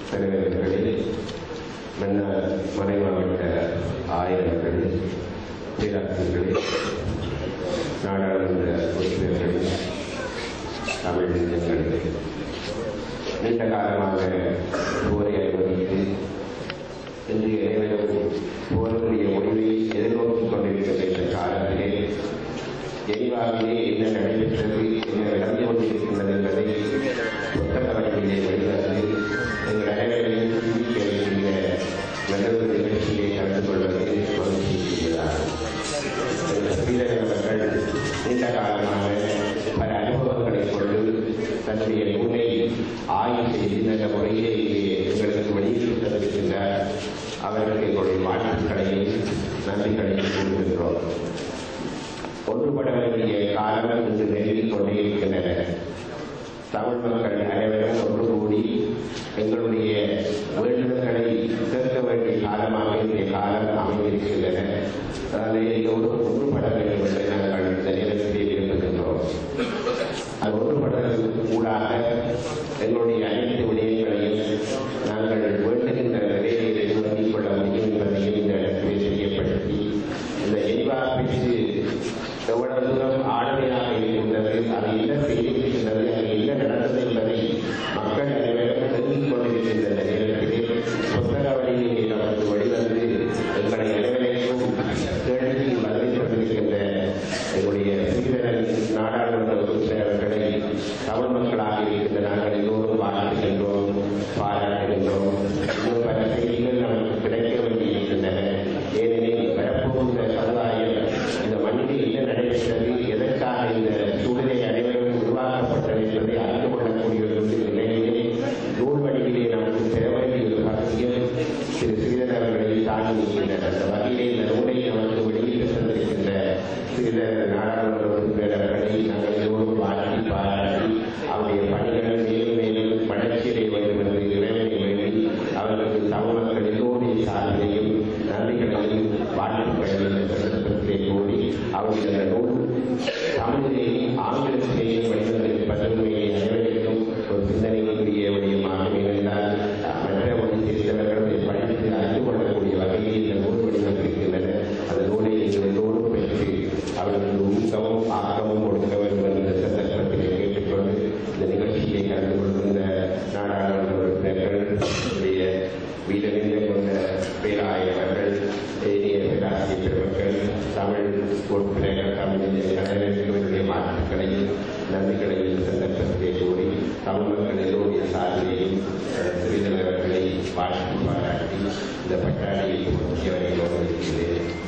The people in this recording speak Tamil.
தலைவர்களே மன்னர் மறைமாவட்ட ஆயர்களே பேராசிரியர்களே நாடாளுமன்ற உறுப்பினர்களே தமிழ் நெஞ்சங்களே நீண்ட காலமாக போரை அனுபவித்து இன்றைய இறைவனும் போருடைய முடிவை எதிர்நோக்கிக் கொண்டிருக்கின்ற இந்த காலத்திலே எரிவாவிலே என்ன நடைபெற்றது என்ன நடந்து கொண்டிருக்கின்றது என்பதை புத்தக வடிவிலே வெளிவந்து எங்கள் அனைவரையும் சிந்திக்க இருக்கின்ற நல்லொரு நிகழ்ச்சியை கலந்து கொள்வதில் மகிழ்ச்சி செய்கிறார் எங்கள் ஸ்ரீதரன் அவர்கள் நீண்ட காலமாக பல அனுபவங்களை கொண்டு தன்னுடைய நூலை ஆய்வு செய்து நல்ல முறையிலே எங்களுக்கு வெளியிட்டு தந்திருக்கின்றார் அவர்களுக்கு எங்களுடைய வாழ்த்துக்களையும் நன்றிகளையும் கூறுகின்றோம் ஒன்றுபட வேண்டிய காலம் இன்று நெருங்கிக் கொண்டே இருக்கின்றன தமிழ் மக்கள் அனைவரும் ஒன்று கூடி எங்களுடைய வேண்டுதல்களை கேட்க வேண்டிய காலமாக இன்றைய காலம் அமைந்திருக்கின்றன அதனை எல்லோரும் ஒன்றுபட வேண்டும் என்று நாங்கள் இந்த நேரத்திலே விரும்புகின்றோம் அது ஒன்றுபடுவதற்கு கூடாக எங்களுடைய அனைத்து விடயங்களையும் நாங்கள் வேண்டுகின்ற நிலையை நிறுவனிக் கொள்ள முடியும் என்பதையும் இந்த இடத்திலே தெரியப்படுத்தி இந்த எரிவா பேச்சு எவ்வளவு தூரம் ஆளுமையாக இருக்கின்றது அது என்ன செய்திருக்கின்றது அது என்ன நடந்தது என்பதை மக்கள் அனைவரும் தெரிந்து கொண்டிருக்கின்ற நேரத்திலே புத்தக வழியிலே நமக்கு வெளிவந்து எங்களை அனைவரையும் கேள்வி பதில் கொண்டிருக்கின்ற எங்களுடைய சிறிதரன் நாடாளுமன்ற உறுப்பினர்களை தமிழ் மக்களாக இருக்கின்ற நாங்கள் எல்லோரும் வாழ்த்துகின்றோம் பாராட்டுகின்றோம் இன்னும் பல செய்திகள் நமக்கு கிடைக்க வேண்டியிருக்கின்றன ஏனெனில் வரப்போகின்ற சமுதாயம் இந்த மண்ணில் என்ன நடைபெற்றது எதற்காக இந்த சூழ்நிலை அனைவரும் உருவாக்கப்பட்டது என்பதை அறிந்து கொள்ளக்கூடிய ஒரு நிலையிலே நூல் வடிவிலே நமக்கு பெற வேண்டிய ஒரு வகையில் திரு சிறிதரவர்களை தாங்கி நிற்கின்றனர் அந்த வகையிலே இந்த நூலை நமக்கு வெளியிட்டு தந்திருக்கின்ற சிறிதர நாடாளுமன்ற உறுப்பினர்களை நாங்கள் எல்லோரும் வாழ்த்தி பாராட்டி அவருடைய பணிகள் மேலும் மேலும் வளர்ச்சியடை வேண்டும் என்று இறைவனை வேண்டி அவர்களுக்கு தமிழ் மக்கள் எல்லோருடைய சார்பிலையும் நன்றிகளையும் வாழ்த்துக்களையும் இந்த சந்தர்ப்பத்திலே கூறி அவருடைய நூல் தமிழிலேயும் ஆங்கிலத்திலேயும் வடிவமைப்பதற்குரிய அனைவருக்கும் ஒரு சிந்தனைக்குரிய விடயமாக இருந்தால் மற்ற மொழி தெரிந்தவர்கள் படித்து அறிந்து கொள்ளக்கூடிய வகையில் இந்த நூல் வடிவமைக்கின்றன அந்த நூலை நீங்கள் எல்லோரும் பெற்று அவர்களுக்கு ஊக்கமும் ஆக்கமும் கொடுக்க வேண்டும் என்ற சந்தர்ப்பத்திலே கேட்டுக்கொண்டு இந்த நிகழ்ச்சியை கலந்து கொள்கின்ற நாடாளுமன்ற உறுப்பினர்கள் உடைய வீரநிலை கொண்ட பேராயவர்கள் ஏரிய பேராசிரியர் பெருமக்கள் தமிழ் உறுப்பினர்கள் தமிழ் அனைவருடைய மாற்றுக்களையும் நன்றிகளையும் சந்தர்ப்பத்திலே கூறி தமிழ் மக்கள் எல்லோருடைய சார்பிலையும் சிறிதளவர்களை வாழ்த்து பாராட்டி இந்த பட்டாளியை முக்கியவரை கௌரவிக்கிறேன்